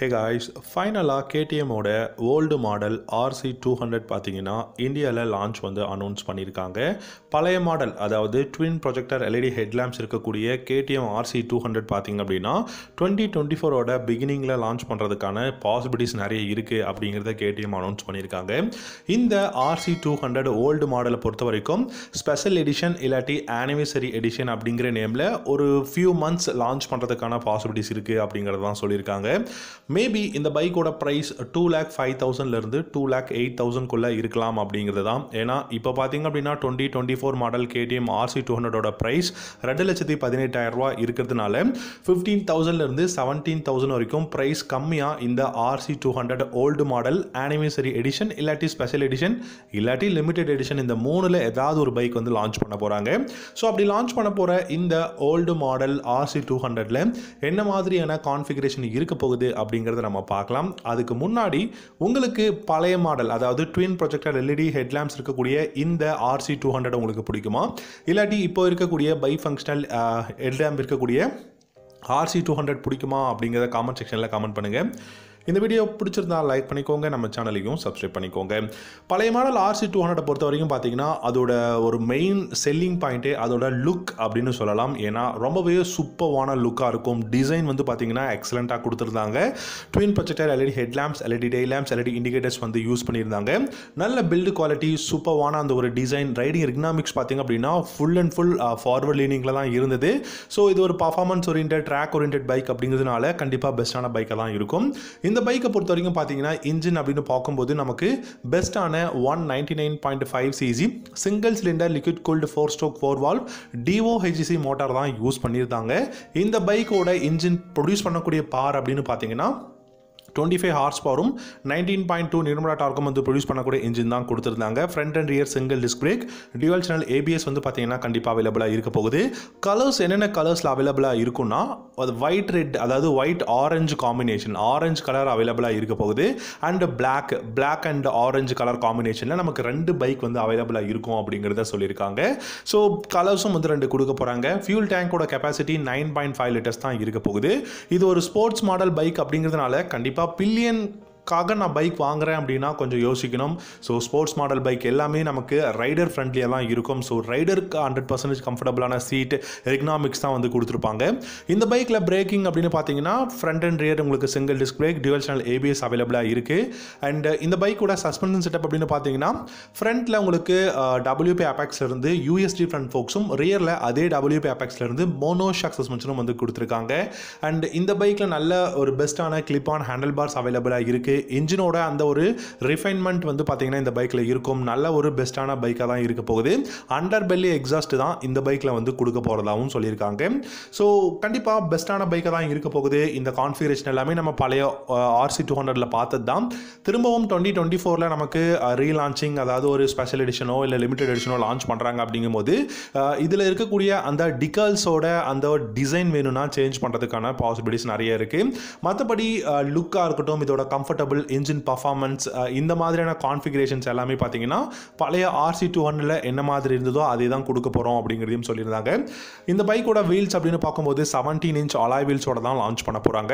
ஹே guys ஃபைனலாக கேடிஎம்மோட old model RC two hundred பார்த்தீங்கன்னா இந்தியாவில் லான்ச் வந்து அனௌன்ஸ் பண்ணியிருக்காங்க பழைய மாடல் அதாவது ட்வின் ப்ரொஜெக்டர் எல்இடி ஹெட்லாம்ப்ஸ் இருக்கக்கூடிய கேடிஎம் ஆர்சி டூ ஹண்ட்ரட் பார்த்தீங்க அப்படின்னா டுவெண்ட்டி டுவெண்ட்டி ஃபோரோட பிகினிங்கில் லான்ச் பண்ணுறதுக்கான பாசிபிலிட்டிஸ் நிறைய இருக்குது அப்படிங்கிறத கேடிஎம் அனௌன்ஸ் பண்ணியிருக்காங்க இந்த ஆர்சி டூ ஹண்ட்ரட் ஓல்டு மாடலை பொறுத்த வரைக்கும் ஸ்பெஷல் எடிஷன் இல்லாட்டி ஆனிவர்சரி எடிஷன் அப்படிங்கிற நேமில் ஒரு ஃபியூ மந்த்ஸ் லான்ச் பண்ணுறதுக்கான பாசிபிலிட்டிஸ் இருக்குது அப்படிங்கிறது தான் சொல்லியிருக்காங்க மேபி இந்த பைக்கோட ப்ரைஸ் டூ லேக் ஃபைவ் தௌசண்ட்லேருந்து டூ லேக் எயிட் தௌசண்ட்குள்ளே இருக்கலாம் அப்படிங்கிறது தான் ஏன்னா இப்போ பார்த்தீங்க அப்படின்னா twenty twenty four model KTM RC two ஹண்ட்ரடோட ப்ரைஸ் ரெண்டு லட்சத்தி பதினெட்டாயிரம் ரூபா இருக்கிறதுனால ஃபிஃப்டீன் தௌசண்ட்லேருந்து செவன்டீன் தௌசண்ட் வரைக்கும் ப்ரைஸ் கம்மியாக இந்த RC two hundred old model anniversary edition இல்லாட்டி ஸ்பெஷல் எடிஷன் இல்லாட்டி லிமிடெட் எடிஷன் இந்த மூணில் ஏதாவது ஒரு பைக் வந்து லான்ச் பண்ண போகிறாங்க ஸோ அப்படி லான்ச் பண்ண போகிற இந்த ஓல்டு மாடல் ஆர்சி டூ ஹண்ட்ரடில் என்ன மாதிரியான கான்ஃபிகரேஷன் இருக்க போகுது அப்படிங்கிறத நம்ம பார்க்கலாம் அதுக்கு முன்னாடி உங்களுக்கு பழைய மாடல் அதாவது ட்வின் ப்ரொஜெக்டர் எல்இடி ஹெட்லாம்ப்ஸ் இருக்கக்கூடிய இந்த ஆர்சி டூ ஹண்ட்ரட் உங்களுக்கு பிடிக்குமா இல்லாட்டி இப்போ இருக்கக்கூடிய பை ஃபங்க்ஷனல் ஹெட்லாம்ப் இருக்கக்கூடிய ஆர்சி டூ ஹண்ட்ரட் பிடிக்குமா அப்படிங்கிறத காமெண்ட் செக்ஷனில் கமெண்ட் பண்ணுங்கள் இந்த வீடியோ பிடிச்சிருந்தா லைக் பண்ணிக்கோங்க நம்ம சேனலையும் சப்ஸ்கிரைப் பண்ணிக்கோங்க பழைய மாடல் ஆர்சி டூ ஹண்ட்ரட் பொறுத்த வரைக்கும் பார்த்தீங்கன்னா அதோட ஒரு மெயின் செல்லிங் பாயிண்ட்டே அதோட லுக் அப்படின்னு சொல்லலாம் ஏன்னா ரொம்பவே சூப்பர்வான லுக்காக இருக்கும் டிசைன் வந்து பார்த்தீங்கன்னா எக்ஸலண்ட்டாக கொடுத்துருந்தாங்க twin projector LED head lamps LED day lamps LED indicators வந்து யூஸ் பண்ணியிருந்தாங்க நல்ல பில்டு குவாலிட்டி சூப்பர்வான அந்த ஒரு டிசைன் ரைடிங் எக்கனாமிக்ஸ் பார்த்தீங்க அப்படின்னா ஃபுல் அண்ட் ஃபுல் ஃபார்வர்ட் லீனிங்கில் தான் இருந்தது ஸோ இது ஒரு performance oriented track oriented bike அப்படிங்கிறதுனால கண்டிப்பாக பெஸ்ட்டான பைக்காக தான் இருக்கும் இந்த பைக்கை பொறுத்த வரைக்கும் பார்த்தீங்கன்னா இன்ஜின் அப்படின்னு பார்க்கும்போது நமக்கு பெஸ்ட்டான one ninety nine point five CC single cylinder liquid cooled four stroke four valve DO HC motor தான் யூஸ் பண்ணியிருந்தாங்க இந்த பைக்கோட இன்ஜின் ப்ரொடியூஸ் பண்ணக்கூடிய பார் அப்படின்னு பார்த்தீங்கன்னா டுவெண்ட்டி ஃபைவ் ஹார்ஸ் பவரும் நைன்டீன் பாயிண்ட் டூ நிர்மலா டார்க்கும் வந்து ப்ரொடியூஸ் பண்ணக்கூடிய இன்ஜின் தான் கொடுத்துருந்தாங்க front and rear single disc brake dual channel ABS வந்து பார்த்தீங்கன்னா கண்டிப்பாக அவைலபிளாக இருக்க போகுது கலர்ஸ் என்னென்ன கலர்ஸில் அவைலபிளாக இருக்குன்னா அது ஒயிட் ரெட் அதாவது white orange combination orange colour அவைலபிளாக இருக்க போகுது and black black and orange colour காம்பினேஷனில் நமக்கு ரெண்டு பைக் வந்து அவைலபிளாக இருக்கும் அப்படிங்கிறத சொல்லியிருக்காங்க ஸோ கலர்ஸும் வந்து ரெண்டு கொடுக்க போகிறாங்க ஃபியூல் டேங்கோட capacity nine point five litres தான் இருக்க போகுது இது ஒரு ஸ்போர்ட்ஸ் மாடல் பைக் அப்படிங்கிறதுனால கண்டிப்பாக பில்லியன் காக நான் பைக் வாங்குறேன் அப்படின்னா கொஞ்சம் யோசிக்கணும் ஸோ ஸ்போர்ட்ஸ் மாடல் பைக் எல்லாமே நமக்கு ரைடர் ஃப்ரெண்ட்லியாக தான் இருக்கும் ஸோ ரைடருக்கு ஹண்ட்ரட் பர்சன்டேஜ் கம்ஃபர்டபுளான சீட் எக்கனாமிக்ஸ் தான் வந்து கொடுத்துருப்பாங்க இந்த பைக்கில் பிரேக்கிங் அப்படின்னு பார்த்தீங்கன்னா ஃப்ரண்ட் அண்ட் ரியர் உங்களுக்கு single disc brake dual channel ABS அவைலபிளாக இருக்குது அண்ட் இந்த பைக்கோட சஸ்பென்ஷன் செட்டப் அப்படின்னு பார்த்தீங்கன்னா ஃப்ரண்ட்டில் உங்களுக்கு டபிள்யூபி அபேக்ஸ்லேருந்து யூஎஸ்டி ஃப்ரண்ட் ஃபோக்ஸும் ரியரில் அதே டபிள்யூபி அபேக்ஸ்லேருந்து மோனோ ஷாக் சஸ்பென்ஷனும் வந்து கொடுத்துருக்காங்க அண்ட் இந்த பைக்கில் நல்ல ஒரு பெஸ்ட்டான கிளிப் ஆன் ஹேண்டில் பார்ஸ் அவைலபிளாக இருக்குது இன்ஜினோட அந்த ஒரு ரிஃபைன்மெண்ட் வந்து பார்த்தீங்கன்னா இந்த பைக்கில் இருக்கும் நல்ல ஒரு பெஸ்ட்டான பைக்காக தான் இருக்க போகுது அண்டர் பெல்லி எக்ஸாஸ்ட் தான் இந்த பைக்கில் வந்து கொடுக்க போகிறதாகவும் சொல்லியிருக்காங்க ஸோ கண்டிப்பாக பெஸ்ட்டான பைக்காக தான் இருக்க போகுது இந்த கான்ஃபிகரேஷன் எல்லாமே நம்ம பழைய ஆர்சி டூ ஹண்ட்ரடில் பார்த்தது தான் திரும்பவும் டுவெண்ட்டி டுவெண்ட்டி ஃபோரில் நமக்கு ரீலான்ச்சிங் அதாவது ஒரு ஸ்பெஷல் எடிஷனோ இல்லை லிமிடெட் எடிஷனோ லான்ச் பண்ணுறாங்க அப்படிங்கும்போது இதில் இருக்கக்கூடிய அந்த டிகல்ஸோட அந்த டிசைன் வேணும்னா சேஞ்ச் பண்ணுறதுக்கான பாசிபிலிட்டிஸ் நிறைய இருக்குது மற்றபடி லுக்காக இருக்கட்டும் இதோட கம்ஃபர்டபுள் இன்ஜின் பர்ஃபார்மன்ஸ் இந்த மாதிரியான கான்ஃபிகரேஷன்ஸ் எல்லாமே பார்த்தீங்கன்னா பழைய ஆர்சி டூ ஹண்ட்ரடில் என்ன மாதிரி இருந்ததோ அதே தான் கொடுக்க போகிறோம் அப்படிங்கிறதையும் சொல்லியிருந்தாங்க இந்த பைக்கோட வீல்ஸ் அப்படின்னு பார்க்கும்போது செவன்டீன் இன்ச் அலாய் வீல்ஸோட தான் லான்ச் பண்ண போகிறாங்க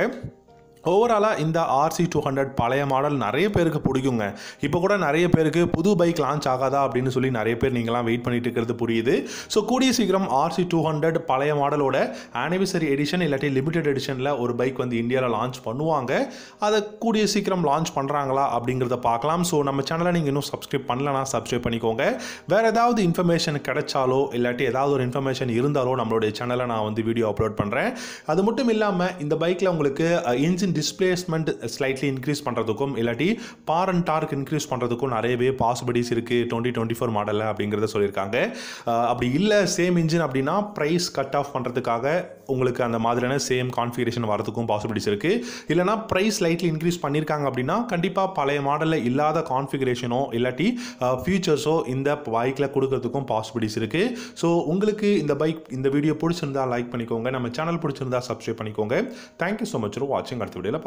ஓவராலாக இந்த ஆர்சி டூ ஹண்ட்ரட் பழைய மாடல் நிறைய பேருக்கு பிடிக்குங்க இப்போ கூட நிறைய பேருக்கு புது பைக் லான்ச் ஆகாதா அப்படின்னு சொல்லி நிறைய பேர் நீங்களாம் வெயிட் பண்ணிட்டு இருக்கிறது புரியுது ஸோ கூடிய சீக்கிரம் ஆர்சி டூ ஹண்ட்ரட் பழைய மாடலோட ஆனிவர்சரி எடிஷன் இல்லாட்டி லிமிடெட் எடிஷனில் ஒரு பைக் வந்து இந்தியாவில் லான்ச் பண்ணுவாங்க அதை கூடிய சீக்கிரம் லான்ச் பண்ணுறாங்களா அப்படிங்கிறத பார்க்கலாம் ஸோ நம்ம சேனலை நீங்கள் இன்னும் சப்ஸ்கிரைப் பண்ணலனா சப்ஸ்கிரைப் பண்ணிக்கோங்க வேறு ஏதாவது இன்ஃபர்மேஷன் கிடைச்சாலோ இல்லாட்டி ஏதாவது ஒரு இன்ஃபர்மேஷன் இருந்தாலோ நம்மளுடைய சேனலை நான் வந்து வீடியோ அப்லோட் பண்ணுறேன் அது மட்டும் இல்லாமல் இந்த பைக்கில் உங்களுக்கு இன்ஜின் டிஸ்பிளேஸ்மெண்ட் ஸ்லைட்லி இன்க்ரீஸ் பண்ணுறதுக்கும் இல்லாட்டி பார் அண்ட் டார்க் இன்க்ரீஸ் பண்ணுறதுக்கும் நிறையவே பாசிபிலிட்டிஸ் இருக்குது டுவெண்ட்டி டுவெண்ட்டி ஃபோர் மாடலில் அப்படிங்கிறத சொல்லியிருக்காங்க அப்படி இல்லை சேம் இன்ஜின் அப்படின்னா ப்ரைஸ் கட் ஆஃப் பண்ணுறதுக்காக உங்களுக்கு அந்த மாதிரியான சேம் கான்ஃபிகரேஷன் வரதுக்கும் பாசிபிலிட்டிஸ் இருக்குது இல்லைனா ப்ரைஸ் லைட்லி இன்க்ரீஸ் பண்ணியிருக்காங்க அப்படின்னா கண்டிப்பாக பழைய மாடலில் இல்லாத கான்ஃபிகரேஷனோ இல்லாட்டி ஃபியூச்சர்ஸோ இந்த பைக்கில் கொடுக்கறதுக்கும் பாசிபிலிட்டிஸ் இருக்குது ஸோ உங்களுக்கு இந்த பைக் இந்த வீடியோ பிடிச்சிருந்தா லைக் பண்ணிக்கோங்க நம்ம சேனல் பிடிச்சிருந்தா சப்ஸ்கிரைப் பண்ணிக்கோங்க தேங்க்யூ ஸோ மச் ஃபார் வாட்சிங் அடுத்த வீடியோவில்